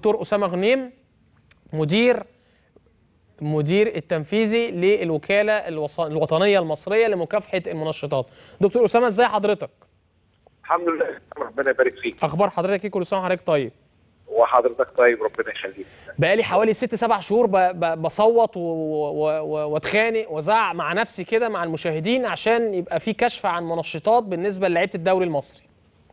دكتور اسامه غنيم مدير مدير التنفيذي للوكاله الوص- الوطنيه المصريه لمكافحه المنشطات دكتور اسامه ازاي حضرتك الحمد لله ربنا يبارك فيك اخبار حضرتك ايه كل سنه وحضرتك طيب وحضرتك طيب ربنا يخليك بقالي حوالي ست سبع شهور ب- ب- بصوت و- و- و- واتخانق وازعق مع نفسي كده مع المشاهدين عشان يبقى في كشف عن منشطات بالنسبه للعيبه الدوري المصري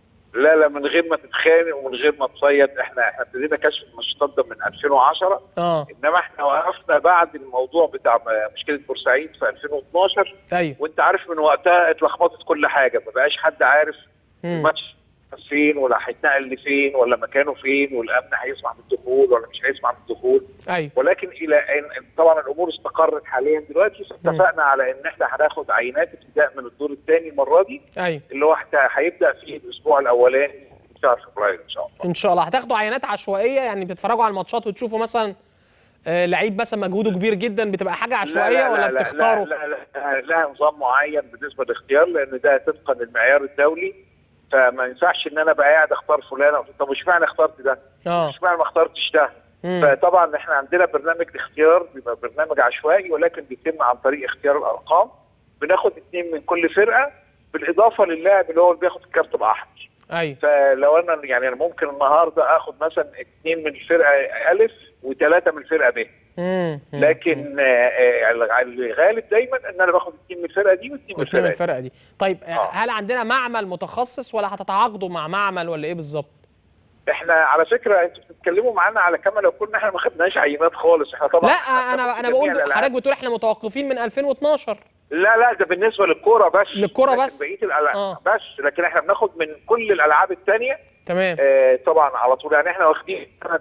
لا لا من غير ما تتخانق ومن غير ما تصيد احنا احنا ابتدينا كشف النشاطات ده من 2010 اه انما احنا وقفنا بعد الموضوع بتاع م- مشكله بورسعيد في 2012 ايوه وانت عارف من وقتها اتلخبطت كل حاجه ما بقاش حد عارف مم. الماتش فين ولا هيتنقل لفين ولا مكانه فين والامن هيسمح بالدخول ولا مش هيسمح بالدخول ايوه ولكن الى ان طبعا الامور استقرت حاليا دلوقتي فاتفقنا على ان احنا هناخد عينات ابتداء من الدور الثاني المره دي ايوه اللي هو حتى هيبدا في الاسبوع الاولاني من شهر فبراير ان شاء الله ان شاء الله هتاخدوا عينات عشوائيه يعني بتتفرجوا على الماتشات وتشوفوا مثلا آه، لعيب مثلا مجهوده كبير جدا بتبقى حاجه عشوائيه ولا بتختاروا لا لا, لا, لها نظام معين بالنسبه للاختيار لان ده طبقا للمعيار الدولي فما ينفعش ان انا ابقى قاعد اختار فلان أو- طب مش معنى اخترت ده؟ اه مش معنى ما اخترتش ده؟ مم. فطبعا احنا عندنا برنامج الاختيار بيبقى برنامج عشوائي ولكن بيتم عن طريق اختيار الارقام بناخد اثنين من كل فرقه بالاضافه للاعب اللي هو اللي بياخد الكارت الاحمر ايوه فلو انا يعني انا ممكن النهارده اخد مثلا اثنين من الفرقه الف وثلاثه من الفرقه ب مم. مم. لكن آه، آه، الغالب دايما ان انا باخد اثنين من الفرقه دي واثنين من واثنين من الفرقه الفرقه دي دي طيب آه. آه. هل عندنا معمل متخصص ولا هتتعاقدوا مع معمل ولا ايه بالظبط احنا على فكره انتوا بتتكلموا معانا على كما لو كنا احنا ما خدناش عينات خالص احنا طبعا لا انا انا بقول جميع حضرتك بتقول احنا متوقفين من 2012 لا لا ده بالنسبه للكوره بس للكرة لكن بس؟ بقيه الالعاب آه. بس لكن احنا بناخد من كل الالعاب الثانيه تمام آه طبعا على طول يعني احنا واخدين سنه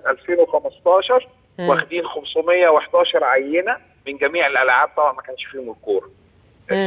2015 مم. واخدين 511 عينه من جميع الالعاب طبعا ما كانش فيهم الكوره مم.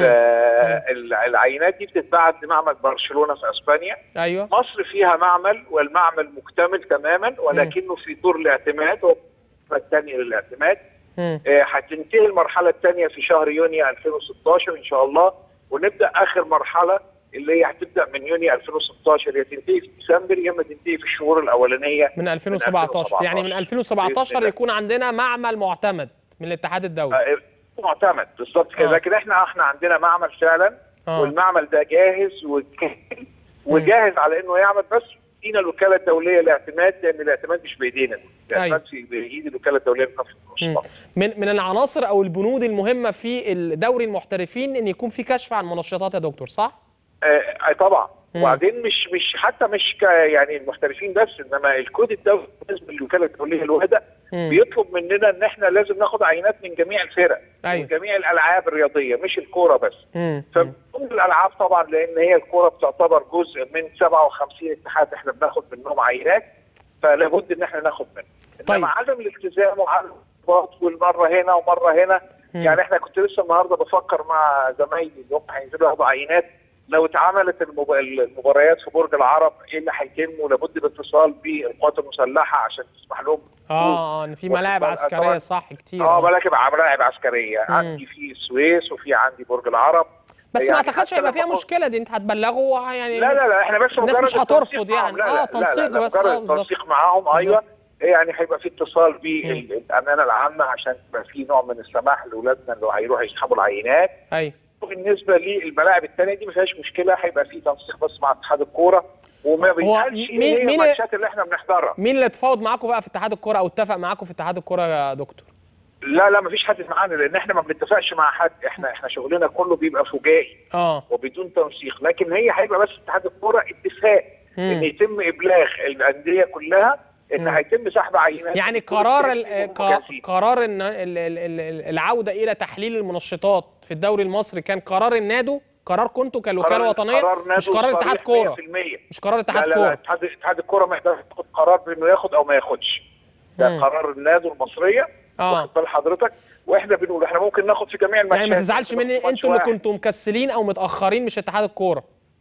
فالعينات دي بتتبعت لمعمل برشلونه في اسبانيا ايوه مصر فيها معمل والمعمل مكتمل تماما ولكنه في دور الاعتماد هو الثانيه للاعتماد مم. آه، هتنتهي المرحله الثانيه في شهر يونيو 2016 ان شاء الله ونبدا اخر مرحله اللي هي هتبدا من يونيو 2016 يا تنتهي في ديسمبر يا اما تنتهي في الشهور الاولانيه من 2017 يعني من 2017 بإذن الله. يكون عندنا معمل معتمد من الاتحاد الدولي آه، معتمد بالظبط كده آه. لكن احنا احنا عندنا معمل فعلا آه. والمعمل ده جاهز وكامل وجاهز على انه يعمل بس فينا الوكاله الدوليه للاعتماد لان الاعتماد مش بايدينا الاعتماد في بايد الوكاله الدوليه لكافه مم. المنشطات من من العناصر او البنود المهمه في الدوري المحترفين ان يكون في كشف عن منشطات يا دكتور صح؟ آه آه، طبعا مم. وبعدين مش مش حتى مش ك يعني المحترفين بس انما الكود الدولي بالنسبه للوكاله الدوليه للوحده مم. بيطلب مننا ان احنا لازم ناخد عينات من جميع الفرق أيوة. من جميع الالعاب الرياضيه مش الكوره بس مم. فمن ضمن الالعاب طبعا لان هي الكوره بتعتبر جزء من 57 اتحاد احنا بناخد منهم عينات فلابد ان احنا ناخد منه طيب. انما عدم الالتزام وعدم الانضباط والمره هنا ومره هنا مم. يعني احنا كنت لسه النهارده بفكر مع زمايلي اللي هم هينزلوا ياخدوا عينات لو اتعملت المب... المباريات في برج العرب ايه اللي هيتم ولابد الاتصال بالقوات المسلحه عشان تسمح لهم اه اه ان في واخد ملاعب بالك؟ عسكريه طبعاً. صح كتير اه آه. ملاعب ملاعب عسكريه عندي في السويس وفي عندي برج العرب بس ما يعني اعتقدش حتى هيبقى لما فيها كنت- مشكله دي انت هتبلغوا يعني لا لا لا احنا بس الناس مجرد مش التنسيق هترفض معاهم. يعني. لا لا آه، تنسيق لا لا بس. مجرد آه، بالظبط. التنسيق معاهم ايوه يعني هيبقى في اتصال مم. بالامانه العامه عشان يبقى في نوع من السماح لاولادنا اللي هيروحوا يسحبوا العينات ايوه بالنسبه للملاعب الثانيه دي ما فيهاش مشكله هيبقى في تنسيق بس مع اتحاد الكوره وما بيتقالش مين- ايه هي مين- الماتشات اللي احنا بنحضرها مين اللي اتفاوض معاكم بقى في اتحاد الكوره او اتفق معاكم في اتحاد الكوره يا دكتور؟ لا لا ما فيش حد معانا لان احنا ما بنتفقش مع حد احنا احنا شغلنا كله بيبقى فجائي اه وبدون تنسيق لكن هي هيبقى بس اتحاد الكوره اتفاق مم. ان يتم ابلاغ الانديه كلها ان مم. هيتم سحب عينات يعني من كل قرار الفرق ال- وهم ق- جاهزين. قرار ان ال- ال- ال- العوده الى تحليل المنشطات في الدوري المصري كان قرار النادو قرار كنتوا كالوكاله قرار- الوطنيه قرار مش نادو قرار اتحاد صريح كوره 100%. مش قرار لا اتحاد لا لا كوره اتحاد اتحاد الكوره ما يقدرش ياخد قرار بانه ياخد او ما ياخدش ده مم. قرار النادو المصريه آه. واخد بال حضرتك واحنا بنقول احنا ممكن ناخد في جميع الماتشات يعني ما تزعلش ممكن مني ناخد ماتش انتوا اللي واحد. كنتوا مكسلين او متاخرين مش اتحاد الكوره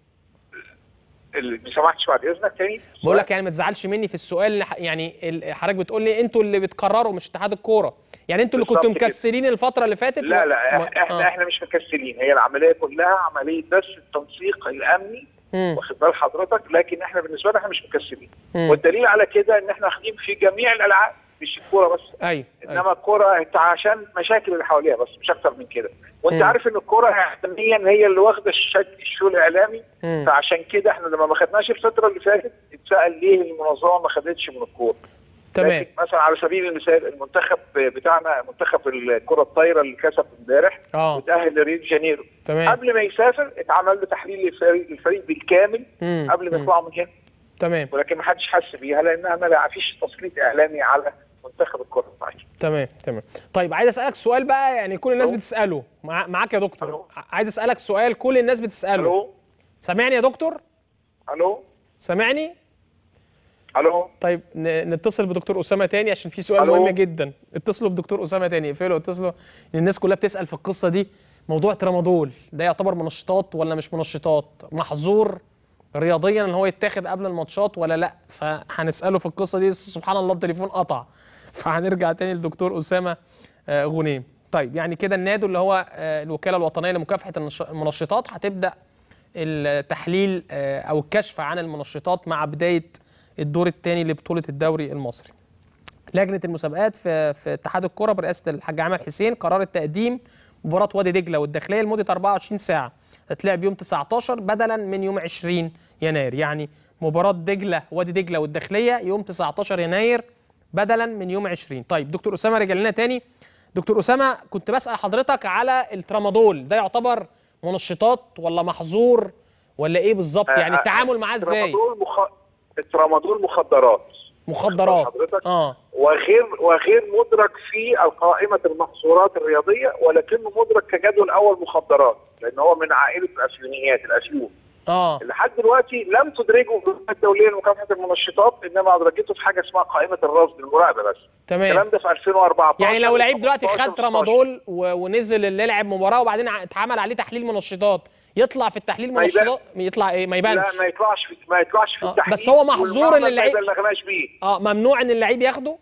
اللي ما سمحتش بعد اذنك تاني بقول لك يعني ما تزعلش مني في السؤال اللي ح- يعني ال- حضرتك بتقول لي انتوا اللي بتقرروا مش اتحاد الكوره يعني انتوا اللي كنتوا بالظبط كده. مكسلين الفتره اللي فاتت لا و- لا ما- احنا آه. احنا مش مكسلين هي العمليه كلها عمليه بس التنسيق الامني مم. واخد بال حضرتك لكن احنا بالنسبه لنا احنا مش مكسبين مم. والدليل على كده ان احنا واخدين في جميع الالعاب مش الكوره بس ايوه أيوة. انما الكوره انت عشان مشاكل اللي حواليها بس مش اكتر من كده وانت مم. عارف ان الكوره اعلاميا هي اللي واخده الشك الشو الاعلامي مم. فعشان كده احنا لما ما خدناش الفتره اللي فاتت اتسال ليه المنظمه ما خدتش من الكوره تمام لكن مثلا على سبيل المثال المنتخب بتاعنا منتخب الكره الطايره اللي كسب امبارح اه وتاهل لريو دي جانيرو تمام قبل ما يسافر اتعمل له تحليل للفريق الفريق بالكامل مم. قبل ما مم. يطلعوا من هنا تمام ولكن ما حدش حس بيها لانها ما فيش تسليط اعلامي على منتخب الكره الطايره تمام تمام طيب عايز اسالك سؤال بقى يعني كل الناس ألو. بتساله مع... معاك يا دكتور ألو. عايز اسالك سؤال كل الناس بتساله الو سامعني يا دكتور الو سامعني الو طيب ن... نتصل بدكتور اسامه تاني عشان في سؤال ألو. مهم جدا اتصلوا بدكتور اسامه تاني اقفلوا اتصلوا لان الناس كلها بتسال في القصه دي موضوع ترامادول ده يعتبر منشطات ولا مش منشطات محظور رياضيا ان هو يتاخد قبل الماتشات ولا لا فهنساله في القصه دي سبحان الله التليفون قطع فهنرجع تاني لدكتور اسامه آه، غنيم طيب يعني كده النادو اللي هو آه، الوكاله الوطنيه لمكافحه النش- المنشطات هتبدا التحليل آه، او الكشف عن المنشطات مع بدايه الدور الثاني لبطوله الدوري المصري لجنه المسابقات في في اتحاد الكره برئاسه الحاج عامر حسين قررت تقديم مباراه وادي دجله والداخليه لمده 24 ساعه هتلعب يوم 19 بدلا من يوم 20 يناير يعني مباراه دجله وادي دجله والداخليه يوم 19 يناير بدلا من يوم 20 طيب دكتور اسامه رجع لنا تاني دكتور اسامه كنت بسال حضرتك على الترامادول ده يعتبر منشطات ولا محظور ولا ايه بالظبط يعني التعامل معاه ازاي الترامادول مخ... الترامادول مخدرات مخدرات حضرتك؟ اه وغير وغير مدرك في قائمه المحظورات الرياضيه ولكنه مدرك كجدول اول مخدرات لان هو من عائله الافيونيات الافيون اه لحد دلوقتي لم تدرجه الجمعيه الدوليه لمكافحه المنشطات انما ادرجته في حاجه اسمها قائمه الرصد المراقبه بس تمام الكلام ده في 2014 يعني لو لعيب دلوقتي 15 خد ترامادول و- ونزل اللي لعب مباراه وبعدين ع- اتعمل عليه تحليل منشطات يطلع في التحليل ما يبان- منشطات يطلع ايه ما يبانش لا ما يطلعش في ما يطلعش في آه، التحليل بس هو محظور والمعمل إن اللعيب- ما يبلغناش بيه اه ممنوع ان اللعيب ياخده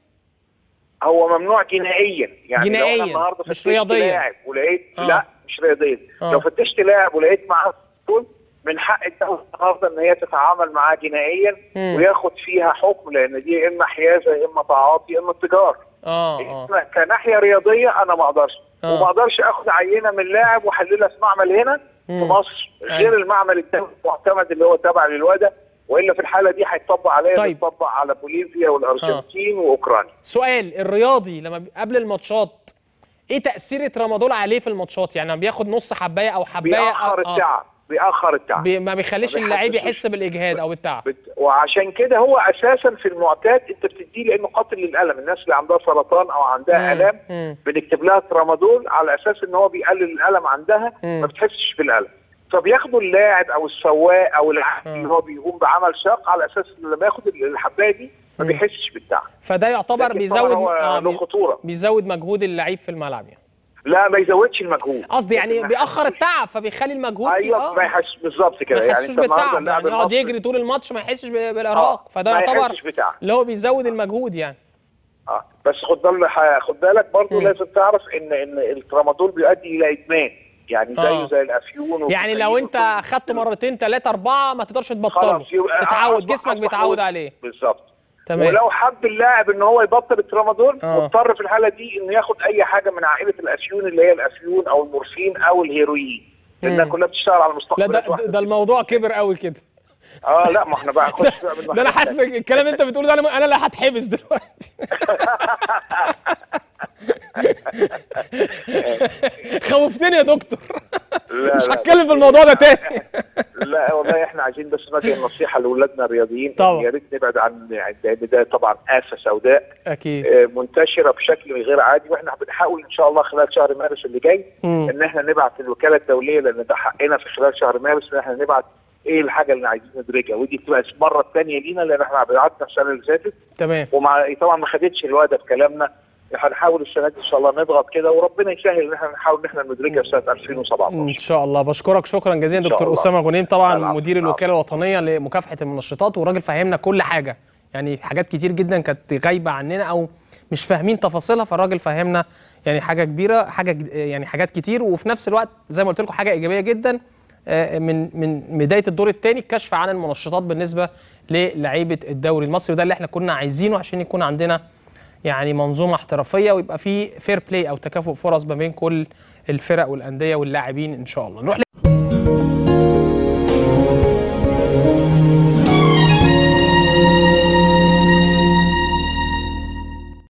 هو ممنوع جنائيا يعني لو جنائياً، انا النهارده مش فتشت رياضياً. لاعب ولقيت آه. لا مش رياضيا آه. لو فتشت لاعب ولقيت معاه دول من حق الدوله النهارده ان هي تتعامل معاه جنائيا مم. وياخد فيها حكم لان دي اما حيازه اما تعاطي اما اتجار اه اه إحنا كناحيه رياضيه انا ما اقدرش آه. وما اقدرش اخد عينه من لاعب واحللها في معمل هنا في مم. مصر أيوة. غير المعمل الدولي المعتمد اللي هو تابع للوده والا في الحاله دي هيطبق عليا طيب. بيطبق على بوليفيا والارجنتين واوكرانيا سؤال الرياضي لما بي- قبل الماتشات ايه تاثير الترامادول عليه في الماتشات يعني لما بياخد نص حبايه او حبايه بيأخر أو- آه. التعب بيأخر التعب بي ما بيخليش ما اللعيب بيحسسوش. يحس بالاجهاد او التعب بت... وعشان كده هو اساسا في المعتاد انت بتديه لانه قاتل للالم الناس اللي عندها سرطان او عندها مم. الام مم. بنكتب لها ترامادول على اساس ان هو بيقلل الالم عندها مم. ما بتحسش بالالم فبياخدوا اللاعب او السواق او العامل آه. اللي هو بيقوم بعمل شاق على اساس ان لما ياخد الحبايه دي ما مم. بيحسش بالتعب فده يعتبر لكن بيزود طبعاً هو آه له بي- خطوره بيزود مجهود اللعيب في الملعب يعني لا ما يزودش المجهود قصدي يعني لكن ما بيأخر يحسسوش- التعب فبيخلي المجهود ايوه ما يحسش بالظبط ما كده يعني يحسش انت النهارده بالتعب اللاعب يعني يقعد المصري- يجري طول الماتش ما يحسش ب- بالارهاق آه، فده ما يعتبر يحسش بتعب. اللي هو بيزود المجهود يعني اه بس خد بالك خد بالك برضه مم. لازم تعرف ان ان الترامادول بيؤدي الى ادمان يعني زيه آه. زي الافيون يعني لو والكوكايين انت وكل- خدته مرتين ثلاثة أربعة ما تقدرش تبطله خلاص يبقى تتعود أصبح- جسمك أصبح بيتعود هو- عليه بالظبط تمام ولو حب اللاعب ان هو يبطل الترامادول آه. مضطر في الحاله دي انه ياخد اي حاجه من عائله الافيون اللي هي الافيون او المورفين او الهيروين لانها مم. كلها بتشتغل على لا مستقبلات ده, ده, واحدة. ده الموضوع كبر قوي كده اه لا ما احنا بقى نخش بقى ده انا بالناحية حاسس الكلام اللي انت بتقوله ده انا انا اللي هتحبس دلوقتي خوفتني يا دكتور لا، مش لا، هتكلم في الموضوع ده تاني لا والله احنا عايزين بس نوجه النصيحه لاولادنا الرياضيين طبعا. يا ريت نبعد عن لان ده طبعا افه سوداء اكيد آه، منتشره بشكل غير عادي واحنا بنحاول ان شاء الله خلال شهر مارس اللي جاي مم. ان احنا نبعت الوكاله الدوليه لان ده حقنا في خلال شهر مارس ان احنا نبعت ايه الحاجه اللي عايزين ندرجها ودي بتبقى المره الثانيه لينا لان احنا بعتنا السنه اللي فاتت تمام ومع طبعا ما خدتش الوعد في كلامنا هنحاول السنه دي ان شاء الله نضغط كده وربنا يسهل ان احنا نحاول ان احنا ندركها في سنه 2017 ان شاء الله بشكرك شكرا جزيلا إن شاء دكتور الله. اسامه غنيم طبعا العفو، مدير العفو. الوكاله الوطنيه لمكافحه المنشطات والراجل فهمنا كل حاجه يعني حاجات كتير جدا كانت غايبه عننا او مش فاهمين تفاصيلها فالراجل فهمنا يعني حاجه كبيره حاجه جد- يعني حاجات كتير وفي نفس الوقت زي ما قلت لكم حاجه ايجابيه جدا آه، من من بدايه الدور الثاني الكشف عن المنشطات بالنسبه للعيبه الدوري المصري وده اللي احنا كنا عايزينه عشان يكون عندنا يعني منظومه احترافيه ويبقى في فير بلاي او تكافؤ فرص ما بين كل الفرق والانديه واللاعبين ان شاء الله نروح